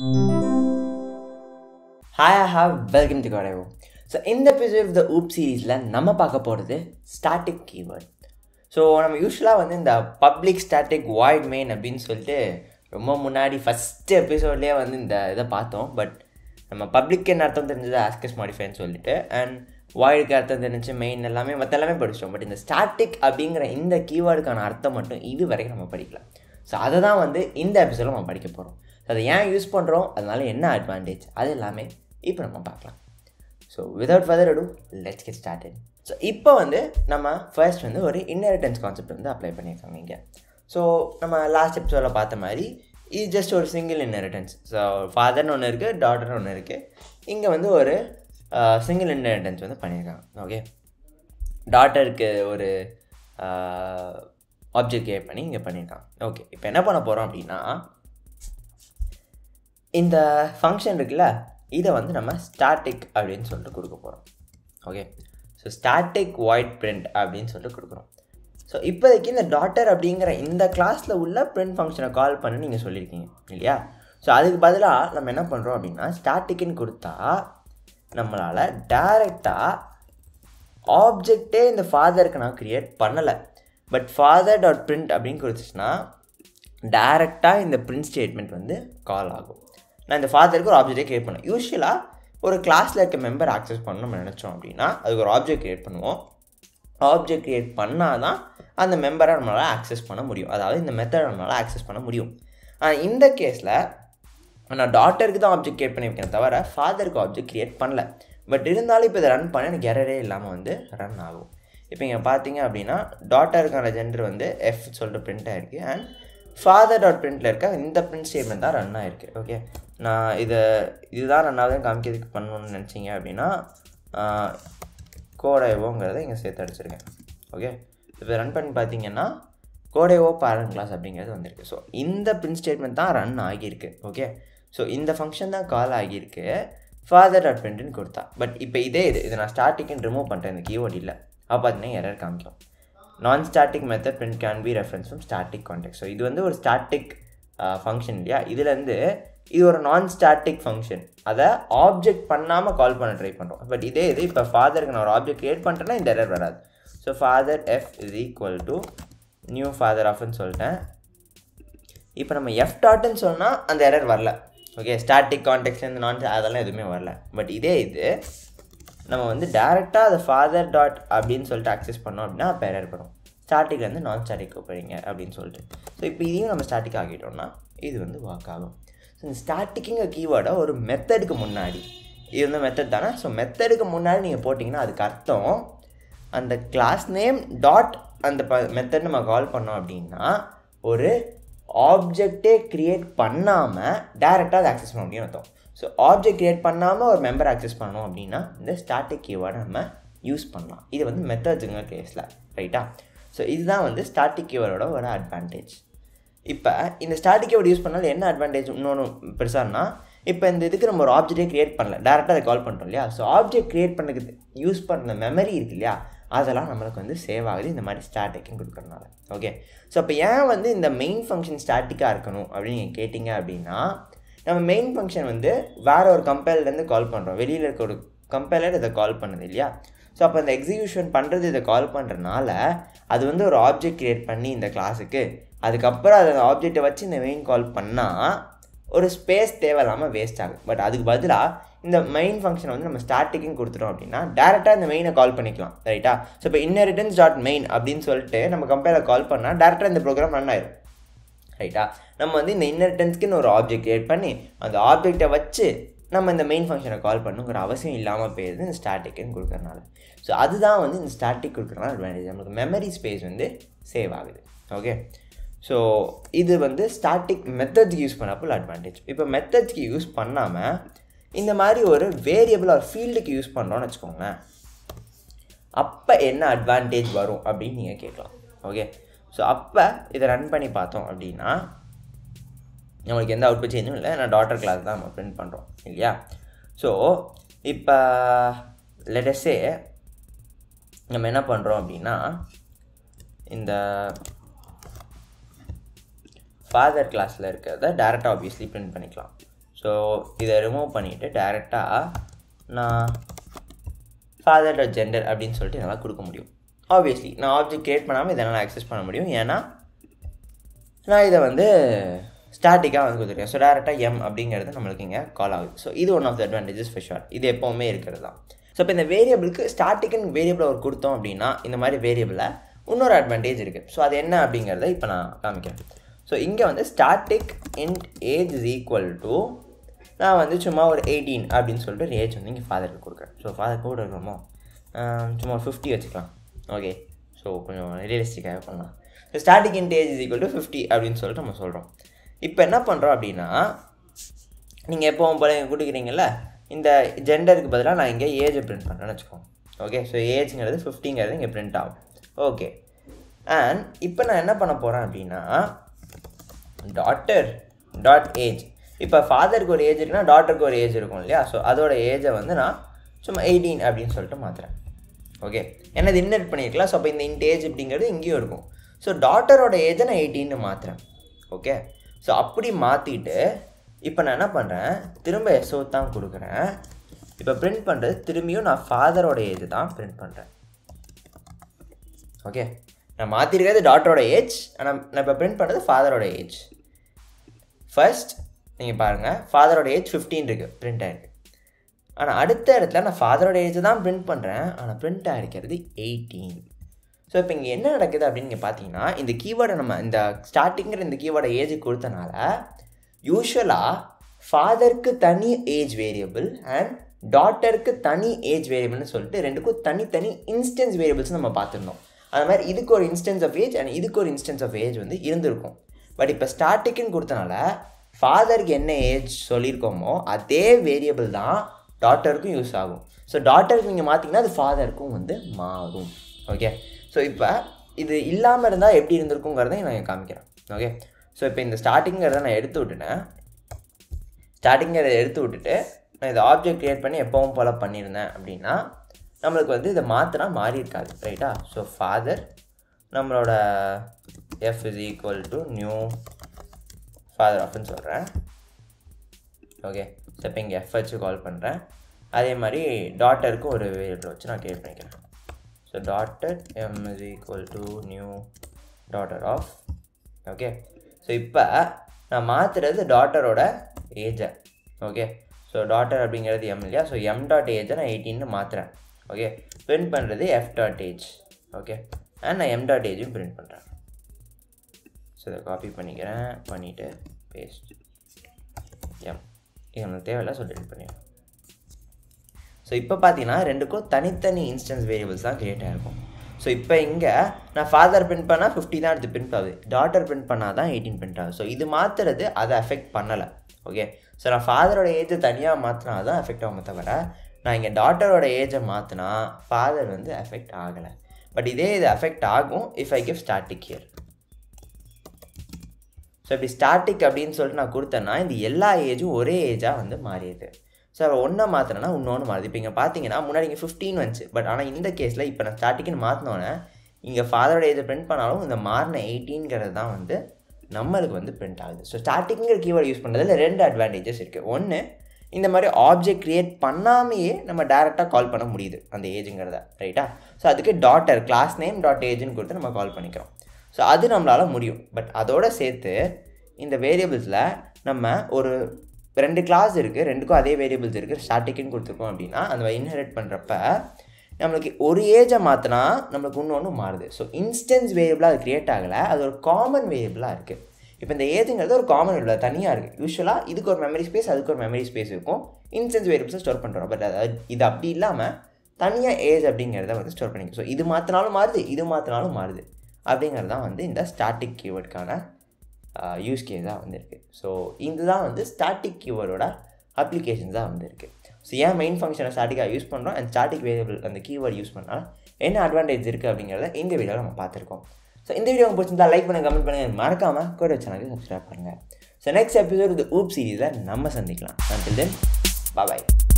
hi how welcome to கடைவோ so இந்த episode of the OOP சீரீஸில் நம்ம பார்க்க போகிறது ஸ்டாட்டிக் கீவேர்ட் ஸோ நம்ம யூஸ்வலாக வந்து இந்த பப்ளிக் ஸ்டாட்டிக் வாய்ட் மெயின் அப்படின்னு சொல்லிட்டு ரொம்ப முன்னாடி ஃபஸ்ட்டு எபிசோட்லேயே வந்து இந்த இதை பார்த்தோம் பட் நம்ம பப்ளிக் என்ன அர்த்தம் தெரிஞ்சது ஆஸ்கஸ் மாடிஃபைன்னு சொல்லிட்டு அண்ட் வாய்டுக்கு அர்த்தம் தெரிஞ்சு மெயின் எல்லாமே மற்ற எல்லாமே படிச்சிட்டோம் பட் இந்த ஸ்டாட்டிக் அப்படிங்கிற இந்த கீவேர்டுக்கான அர்த்தம் மட்டும் இது வரைக்கும் நம்ம படிக்கல ஸோ அதை தான் வந்து இந்த எபிசோடில் நம்ம படிக்க போகிறோம் ஸோ அதை ஏன் யூஸ் பண்ணுறோம் அதனால என்ன அட்வான்டேஜ் அது எல்லாமே இப்போ நம்ம பார்க்கலாம் so without further ado let's get started so இப்போ வந்து நம்ம ஃபர்ஸ்ட் வந்து ஒரு இன்னெரிட்டன்ஸ் கான்செப்ட் வந்து அப்ளை பண்ணியிருக்காங்க இங்கே ஸோ நம்ம லாஸ்ட் எபிசோடில் பார்த்த மாதிரி இது ஜஸ்ட் ஒரு சிங்கிள் இன்னெரிட்டன்ஸ் ஸோ ஃபாதர்னு ஒன்று இருக்குது டாட்டர்னு ஒன்று இருக்குது இங்கே வந்து ஒரு சிங்கிள் இன்னெரிட்டன்ஸ் வந்து பண்ணியிருக்காங்க ஓகே டாட்டருக்கு ஒரு ஆப்ஜெக்ட் கிரியேட் பண்ணி இங்கே பண்ணியிருக்காங்க ஓகே இப்போ என்ன பண்ண போகிறோம் அப்படின்னா இந்த ஃபங்க்ஷன் இருக்குல்ல இதை வந்து நம்ம ஸ்டாட்டிக் அப்படின்னு சொல்லிட்டு கொடுக்க போகிறோம் okay so static void print அப்படின்னு சொல்லிட்டு கொடுக்குறோம் ஸோ இப்போதைக்கு இந்த டாட்டர் அப்படிங்கிற இந்த கிளாஸில் உள்ள பிரிண்ட் ஃபங்க்ஷனை கால் பண்ணி நீங்கள் சொல்லியிருக்கீங்க இல்லையா ஸோ அதுக்கு பதிலாக நம்ம என்ன பண்ணுறோம் அப்படின்னா ஸ்டாட்டிக்னு கொடுத்தா நம்மளால் டைரெக்டாக ஆப்ஜெக்டே இந்த ஃபாதருக்கு நான் க்ரியேட் பண்ணலை பட் ஃபாதர் டாட் பிரிண்ட் அப்படின்னு கொடுத்துச்சுன்னா டேரெக்டாக இந்த பிரிண்ட் ஸ்டேட்மெண்ட் வந்து கால் ஆகும் நான் இந்த ஃபாதருக்கு ஒரு ஆப்ஜெக்டே க்ரியேட் பண்ணேன் யூஸ்வலாக ஒரு கிளாஸில் இருக்க மெம்பர் ஆக்சஸ் பண்ணணும் நம்ம நினச்சோம் அப்படின்னா அதுக்கு ஒரு ஆப்ஜெக்ட் க்ரியேட் பண்ணுவோம் ஆப்ஜெக்ட் க்ரியேட் பண்ணால் தான் அந்த மெம்பரை நம்மளால் ஆக்சஸ் பண்ண முடியும் அதாவது இந்த மெத்தட் நம்மளால் ஆக்சஸ் பண்ண முடியும் ஆனால் இந்த கேஸில் நான் டாட்டருக்கு தான் ஆப்ஜெக்ட் க்ரியேட் பண்ணியிருக்கேன் தவிர ஃபாதருக்கு ஆப்ஜெக்ட் க்ரியேட் பண்ணல பட் இருந்தாலும் இப்போ இதை ரன் பண்ண எனக்கு எரரே இல்லாமல் வந்து ரன் ஆகும் இப்போ இங்கே பார்த்தீங்க அப்படின்னா டாட்டருக்கான ஜெண்டர் வந்து எஃப் சொல்லிட்டு பிரிண்ட் ஆகிருக்கு அண்ட் ஃபாதர் டாட் பிரிண்டில் இருக்க இந்த பிரிண்ட் ஸ்டேட்மெண்ட் தான் ரன் ஆகிருக்கு ஓகே நான் இதை இதுதான் ரன் ஆகுதுன்னு காமிக்கிறதுக்கு பண்ணணும்னு நினச்சிங்க அப்படின்னா கோடைவோங்கிறத இங்கே சேர்த்து அடிச்சிருக்கேன் ஓகே இப்போ ரன் பண்ணி பார்த்தீங்கன்னா கோடைவோ பேரண்ட் கிளாஸ் அப்படிங்கிறது வந்திருக்கு ஸோ இந்த பிரிண்ட் ஸ்டேட்மெண்ட் தான் ரன் ஆகியிருக்கு ஓகே ஸோ இந்த ஃபங்க்ஷன் தான் கால் ஆகியிருக்கு ஃபாதர் டாட் பிரிண்ட்னு கொடுத்தா பட் இப்போ இதே இது இதை நான் ஸ்டார்டிங்னு ரிமூவ் பண்ணுறேன் இந்த கீவோர்ட் இல்லை அப்போ பார்த்தீங்கன்னா எரர் காமிக்கும் non static method print can be reference from static context so இது வந்து ஒரு ஸ்டாட்டிக் ஃபங்க்ஷன் இல்லையா இதுலேருந்து இது ஒரு நான் ஸ்டாட்டிக் ஃபங்க்ஷன் அதை ஆப்ஜெக்ட் பண்ணாமல் கால் பண்ண ட்ரை பண்ணுறோம் பட் இதே இது இப்போ ஃபாதருக்கு நான் ஒரு ஆப்ஜெக்ட் க்ரியேட் பண்ணுறேன்னா இந்த எரர் வராது so father F is equal to new father ஆஃப்னு சொல்லிட்டேன் இப்போ நம்ம எஃப் டாட்னு சொன்னால் அந்த எரர் வரல ஓகே ஸ்டாட்டிக் கான்டெக்ட்லேருந்து நான் அதெல்லாம் எதுவுமே வரல பட் இதே இது நம்ம வந்து டேரெக்டாக அதை ஃபாதர் டாட் அப்படின்னு சொல்லிட்டு அக்சஸ் பண்ணோம் அப்படின்னா அப்போ எரர் வரும் ஸ்டாட்டிக்லேருந்து நான் ஸ்டாட்டிக் போகிறீங்க அப்படின்னு சொல்லிட்டு ஸோ இப்போ இதையும் நம்ம ஸ்டாட்டிக் ஆகிட்டோம்னா இது வந்து ஒர்க் ஆகும் ஸோ இந்த ஸ்டாட்டிக்குங்க கீவேர்டை ஒரு மெத்தடுக்கு முன்னாடி இது வந்து மெத்தட் தானே ஸோ மெத்தடுக்கு முன்னாடி நீங்கள் போட்டிங்கன்னா அதுக்கு அர்த்தம் அந்த கிளாஸ் நேம் டாட் அந்த ப மெத்தட் நம்ம கால் பண்ணோம் அப்படின்னா ஒரு ஆப்ஜெக்டே க்ரியேட் பண்ணாமல் டேரெக்டாக அதை ஆக்சஸ் பண்ண முடியும் அர்த்தம் ஸோ ஆப்ஜெக்ட் க்ரியேட் பண்ணாமல் ஒரு மெம்பர் ஆக்சஸ் பண்ணோம் அப்படின்னா இந்த ஸ்டாட்டிக் கீவேர்டை நம்ம யூஸ் பண்ணலாம் இது வந்து மெத்தட்ஸுங்க கேஸில் ரைட்டா ஸோ இதுதான் வந்து ஸ்டாட்டிக் கீவேர்டோட ஒரு அட்வான்டேஜ் இப்போ இந்த ஸ்டாட்டிக் கீவேர்டு யூஸ் பண்ணாலும் என்ன அட்வான்டேஜ் இன்னொன்று பெருசானா இப்போ இந்த இதுக்கு நம்ம ஒரு ஆப்ஜெக்டே க்ரியேட் பண்ணல டேரெக்டாக அதை கால் பண்ணுறோம் இல்லையா ஸோ ஆப்ஜெக்ட் க்ரியேட் பண்ணுறதுக்கு யூஸ் பண்ண மெமரி இருக்கு இல்லையா அதெல்லாம் நம்மளுக்கு வந்து சேவ் ஆகுது இந்த மாதிரி ஸ்டாட்டிக்கும் கொடுக்குறதுனால ஓகே ஸோ அப்போ ஏன் வந்து இந்த மெயின் ஃபங்க்ஷன் ஸ்டாட்டிக்காக இருக்கணும் அப்படின்னு நீங்கள் கேட்டிங்க அப்படின்னா நம்ம மெயின் ஃபங்க்ஷன் வந்து வேறு ஒரு கம்பைலர்லேருந்து கால் பண்ணுறோம் வெளியில் இருக்க ஒரு கம்பைலர் இதை கால் பண்ணுது இல்லையா ஸோ அப்போ அந்த எக்ஸிக்யூஷன் பண்ணுறது இதை கால் பண்ணுறதுனால அது வந்து ஒரு ஆப்ஜெக்ட் க்ரியேட் பண்ணி இந்த கிளாஸுக்கு அதுக்கப்புறம் அதை அந்த ஆப்ஜெக்டை வச்சு இந்த மெயின் கால் பண்ணால் ஒரு ஸ்பேஸ் தேவையில்லாமல் வேஸ்ட் ஆகும் பட் அதுக்கு பதிலாக இந்த மெயின் ஃபங்க்ஷனை வந்து நம்ம ஸ்டார்டிக்கும் கொடுத்துட்டோம் அப்படின்னா டேரெக்டாக இந்த மெயினை கால் பண்ணிக்கலாம் ரைட்டா ஸோ இப்போ இன்னரிட்டன்ஸ் டாட் மெயின் அப்படின்னு சொல்லிட்டு நம்ம கம்பேரில் கால் பண்ணால் டேரெக்டாக இந்த ப்ரோக்ராம் ரன் ஆயிரும் ரைட்டா நம்ம வந்து இந்த இன்னரிட்டன்ஸ்க்குன்னு ஒரு ஆப்ஜெக்ட் கிரியேட் பண்ணி அந்த ஆப்ஜெக்டை வச்சு நம்ம இந்த மெயின் ஃபங்க்ஷனை கால் பண்ணுங்கிற அவசியம் இல்லாமல் போயிடுது இந்த ஸ்டாட்டிக்குன்னு கொடுக்குறனால ஸோ அதுதான் வந்து இந்த ஸ்டாட்டிக் கொடுக்குறனால அட்வான்டேஜ் நம்மளுக்கு மெமரி ஸ்பேஸ் வந்து சேவ் ஆகுது ஓகே ஸோ இது வந்து ஸ்டாட்டிக் மெத்தட்ஸ்க்கு யூஸ் பண்ணப்போ அட்வான்டேஜ் இப்போ மெத்தட்ஸ்க்கு யூஸ் பண்ணாமல் இந்த மாதிரி ஒரு வேரியபிள் ஒரு ஃபீல்டுக்கு யூஸ் பண்ணுறோன்னு வச்சுக்கோங்களேன் அப்போ என்ன அட்வான்டேஜ் வரும் அப்படின்னு நீங்கள் கேட்கலாம் ஓகே ஸோ அப்போ இதை ரன் பண்ணி பார்த்தோம் அப்படின்னா நம்மளுக்கு எந்த அவுட்புட் சேஞ்சும் இல்லை நான் டாட்டர் கிளாஸ் தான் நம்ம பிரிண்ட் பண்ணுறோம் இல்லையா ஸோ இப்போ லெட்டஸே நம்ம என்ன பண்ணுறோம் அப்படின்னா இந்த ஃபாதர் கிளாஸில் இருக்கிறத டேரெக்டாக ஆப்வியஸ்லி பிரிண்ட் பண்ணிக்கலாம் ஸோ இதை ரிமூவ் பண்ணிவிட்டு டேரெக்டாக நான் ஃபாதர் ஜெண்டர் அப்படின்னு சொல்லிட்டு என்னால் கொடுக்க முடியும் ஆப்வியஸ்லி நான் ஆப்ஜெக்ட் க்ரியேட் பண்ணாமல் இதை என்னால் அக்சஸ் பண்ண முடியும் ஏன்னா நான் இதை வந்து ஸ்டாட்டிக்காக வந்து கொடுத்துருக்கேன் ஸோ டேரெக்டாக எம் அப்படிங்கிறது நம்மளுக்கு இங்கே கால் ஆகுது ஸோ இது one of the advantages for sure இது எப்போவுமே இருக்கிறது தான் ஸோ இப்போ இந்த வேரியபிளுக்கு ஸ்டாட்டிக்னு வேரியபிள் ஒரு கொடுத்தோம் அப்படின்னா இந்த மாதிரி வேரியபிளில் இன்னொரு அட்வான்டேஜ் இருக்குது ஸோ அது என்ன அப்படிங்கிறத இப்போ நான் காமிக்கிறேன் ஸோ இங்கே வந்து static int age is equal to நான் வந்து சும்மா ஒரு எயிட்டீன் அப்படின்னு சொல்லிட்டு ஒரு ஏஜ் வந்து இங்கே ஃபாதருக்கு கொடுக்குறேன் ஸோ ஃபாதர் கூட இருக்கணுமோ சும்மா ஒரு ஃபிஃப்டி வச்சுக்கலாம் ஓகே ஸோ கொஞ்சம் ரியலிஸ்டிக்காக பண்ணலாம் so static int age is equal to fifty அப்படின்னு சொல்லிட்டு நம்ம சொல்கிறோம் இப்போ என்ன பண்ணுறோம் அப்படின்னா நீங்கள் எப்போவும் போல இங்கே கொடுக்குறீங்கல்ல இந்த ஜெண்டருக்கு பதிலாக நான் இங்கே ஏஜை பிரிண்ட் பண்ணுறேன்னு வச்சுக்கோங்க ஓகே ஸோ ஏஜ்ங்கிறது ஃபிஃப்டிங்கிறது இங்கே பிரிண்ட் ஆகும் ஓகே அண்ட் இப்போ நான் என்ன பண்ண போகிறேன் அப்படின்னா டாட்டர் டாட் ஏஜ் இப்போ ஃபாதருக்கு ஒரு ஏஜ் இருக்குன்னா டாட்டருக்கு ஒரு ஏஜ் இருக்கும் இல்லையா ஸோ அதோட ஏஜை வந்து நான் சும்மா எயிட்டீன் அப்படின்னு சொல்லிட்டு மாற்றுறேன் ஓகே ஏன்னா இது இன்னட் பண்ணியிருக்கலாம் ஸோ அப்போ இந்த இன்ட் ஏஜ் அப்படிங்கிறது இங்கேயும் இருக்கும் ஸோ டாட்டரோட ஏஜை நான் எயிட்டீன்னு மாற்றுறேன் ஓகே ஸோ அப்படி மாற்றிட்டு இப்போ நான் என்ன பண்ணுறேன் திரும்ப எஸ்ஓ தான் கொடுக்குறேன் இப்போ பிரிண்ட் பண்ணுறது திரும்பியும் நான் ஃபாதரோட ஏஜ் தான் பிரிண்ட் பண்ணுறேன் ஓகே நான் மாற்றிருக்கிறது டாட்டரோட ஏஜ் ஆனால் நான் இப்போ பிரிண்ட் பண்ணுறது ஃபாதரோட ஏஜ் ஃபர்ஸ்ட் நீங்கள் பாருங்கள் ஃபாதரோட ஏஜ் ஃபிஃப்டீன் இருக்குது பிரிண்ட் ஆகிருக்கு ஆனால் அடுத்த இடத்துல நான் ஃபாதரோட ஏஜ் தான் பிரிண்ட் பண்ணுறேன் ஆனால் பிரிண்ட் ஆகிருக்கிறது எயிட்டீன் ஸோ இப்போ இங்கே என்ன நடக்குது அப்படின்னு நீங்கள் பார்த்தீங்கன்னா இந்த கீவேர்டை நம்ம இந்த ஸ்டார்டிங்கிற இந்த கீவேர்டை ஏஜ் கொடுத்தனால யூஸ்வலாக ஃபாதருக்கு தனி ஏஜ் வேரியபிள் அண்ட் டாட்டருக்கு தனி ஏஜ் வேரியபிள்னு சொல்லிட்டு ரெண்டுக்கும் தனித்தனி இன்ஸ்டன்ஸ் வேரியபிள்ஸ் நம்ம பார்த்துருந்தோம் அது மாதிரி இதுக்கு ஒரு இன்ஸ்டன்ஸ் ஆஃப் ஏஜ் அண்ட் இதுக்கு ஒரு இன்ஸ்டன்ஸ் ஆஃப் ஏஜ் வந்து இருந்திருக்கும் பட் இப்போ ஸ்டார்டிக்குன்னு கொடுத்தனால ஃபாதருக்கு என்ன ஏஜ் சொல்லியிருக்கோமோ அதே வேரியபிள் தான் டாட்டருக்கும் யூஸ் ஆகும் ஸோ டாட்டருக்கு நீங்கள் பார்த்தீங்கன்னா அது ஃபாதருக்கும் வந்து மாறும் ஓகே ஸோ இப்போ இது இல்லாமல் இருந்தால் எப்படி இருந்திருக்குங்கிறதையும் நான் காமிக்கிறேன் ஓகே ஸோ இப்போ இந்த ஸ்டார்டிங்கிறத நான் எடுத்து விட்டுட்டேன் ஸ்டார்டிங்கிறத எடுத்து விட்டுட்டு நான் இதை ஆப்ஜெக்ட் க்ரியேட் பண்ணி எப்பவும் போல் பண்ணியிருந்தேன் அப்படின்னா நம்மளுக்கு வந்து இதை மாற்றினா மாறி இருக்காது ரைட்டா ஸோ ஃபாதர் நம்மளோட F is equal to new father ஆஃப்னு சொல்கிறேன் ஓகே ஸோ இப்போ இங்கே எஃப் வச்சு கால் பண்ணுறேன் அதே மாதிரி டாட்டருக்கு ஒரு வேரியபிள் வச்சு நான் க்ரியேட் பண்ணிக்கிறேன் so daughter M is equal to new daughter of okay so இப்போ நான் மாற்றுறது டாட்டரோட ஏஜை ஓகே ஸோ டாட்டர் அப்படிங்கிறது எம் இல்லையா ஸோ எம் டாட் ஏஜை நான் எயிட்டின்னு மாற்றுறேன் ஓகே பிரிண்ட் பண்ணுறது F dot age okay and நான் எம் டாட் ஏஜும் பிரிண்ட் பண்ணுறேன் ஸோ இதை காப்பி பண்ணிக்கிறேன் பண்ணிவிட்டு பேஸ்ட் எம் இது நமக்கு தேவையில்லை ஸோ டெலிட் பண்ணிடுறேன் ஸோ இப்போ பார்த்தீங்கன்னா ரெண்டுக்கும் தனித்தனி இன்ஸ்டன்ஸ் வேரியபிள்ஸ் தான் க்ரியேட் ஆகிருக்கும் ஸோ இப்போ இங்கே நான் ஃபாதர் பிரிண்ட் பண்ணால் ஃபிஃப்டி தான் எடுத்து பிரிண்ட் ஆகுது டாட்டர் பிரிண்ட் பண்ணால் தான் எயிட்டீன் பிரிண்ட் ஆகுது ஸோ இது மாற்றுறது அதை அஃபெக்ட் பண்ணலை ஓகே ஸோ நான் ஃபாதரோட ஏஜை தனியாக மாற்றினா தான் அஃபெக்ட் ஆகும் தவிர நான் இங்கே டாட்டரோட ஏஜை மாற்றினா ஃபாதர் வந்து அஃபெக்ட் ஆகலை பட் இதே இது அஃபெக்ட் ஆகும் if I give static here so இப்படி ஸ்டாட்டிக் அப்படின்னு சொல்லிட்டு நான் கொடுத்தேன்னா இந்த எல்லா ஏஜும் ஒரே ஏஜாக வந்து மாறிடுது ஸோ ஒன்றை மாற்றினா இன்னொன்று மாறுது இப்போ இங்கே பார்த்தீங்கன்னா முன்னாடி இங்கே ஃபிஃப்டீன் வந்துச்சு பட் ஆனால் இந்த கேஸில் இப்போ நான் ஸ்டார்டிங்னு மாற்றினோன்னே இங்கே ஃபாதரோட ஏஜை பிரிண்ட் பண்ணாலும் இந்த மாறின எயிட்டீன்கிறது தான் வந்து நம்மளுக்கு வந்து பிரிண்ட் ஆகுது ஸோ ஸ்டார்டிங்கிற கீவேர்டு யூஸ் பண்ணுறதுல ரெண்டு அட்வான்டேஜஸ் இருக்குது ஒன்று இந்த மாதிரி ஆப்ஜெக்ட் க்ரியேட் பண்ணாமையே நம்ம டேரெக்டாக கால் பண்ண முடியுது அந்த ஏஜுங்கிறத ரைட்டா ஸோ அதுக்கு டாட்டர் கிளாஸ் நேம் டாட் ஏஜ்னு கொடுத்து நம்ம கால் பண்ணிக்கிறோம் ஸோ அது நம்மளால் முடியும் பட் அதோடு சேர்த்து இந்த வேரியபிள்ஸில் நம்ம ஒரு ரெண்டு கிளாஸ் இருக்குது ரெண்டுக்கும் அதே வேரியபிள்ஸ் இருக்குது ஸ்டாட்டிக்குன்னு கொடுத்துருக்கோம் அப்படின்னா அந்த இன்ஹெரிட் பண்ணுறப்ப நம்மளுக்கு ஒரு ஏஜை மாற்றினா நம்மளுக்கு இன்னொன்று மாறுது ஸோ இன்ஸ்டன்ஸ் வேரியபிளாக அது க்ரியேட் ஆகலை அது ஒரு காமன் வேரியபிளாக இருக்குது இப்போ இந்த ஏஜுங்கிறது ஒரு காமன் வேரியபிள் தனியாக இருக்குது யூஸ்வலாக இதுக்கு ஒரு மெமரி ஸ்பேஸ் அதுக்கு ஒரு மெமரி ஸ்பேஸ் இருக்கும் இன்ஸ்டன்ஸ் வேரியபிள்ஸை ஸ்டோர் பண்ணுறோம் பட் அது இது அப்படி இல்லாமல் தனியாக ஏஜ் அப்படிங்கிறத வந்து ஸ்டோர் பண்ணிக்கும் ஸோ இது மாற்றினாலும் மாறுது இது மாற்றினாலும் மாறுது அப்படிங்கிறது தான் வந்து இந்த ஸ்டாட்டிக் கீவேர்டுக்கான யூஸ் கேஸாக வந்திருக்கு ஸோ இதுதான் வந்து ஸ்டாட்டிக் கீவேர்டோட அப்ளிகேஷன்ஸ் தான் வந்திருக்கு ஸோ ஏன் மெயின் ஃபங்க்ஷனை ஸ்டாட்டிக்காக யூஸ் பண்ணுறோம் அண்ட் ஸ்டாட்டிக் வேரியபிள் அந்த கீவேர்டு யூஸ் பண்ணால் என்ன அட்வான்டேஜ் இருக்குது அப்படிங்கிறத இந்த வீடியோவில் நம்ம பார்த்துருக்கோம் ஸோ இந்த வீடியோ பிடிச்சிருந்தா லைக் பண்ணுங்கள் கமெண்ட் பண்ணுங்கள் மறக்காமல் கூட சேனலுக்கு சப்ஸ்கிரைப் பண்ணுங்கள் ஸோ நெக்ஸ்ட் எபிசோட் இது ஊப் சீரீஸில் நம்ம சந்திக்கலாம் அண்டில் தென் பாய்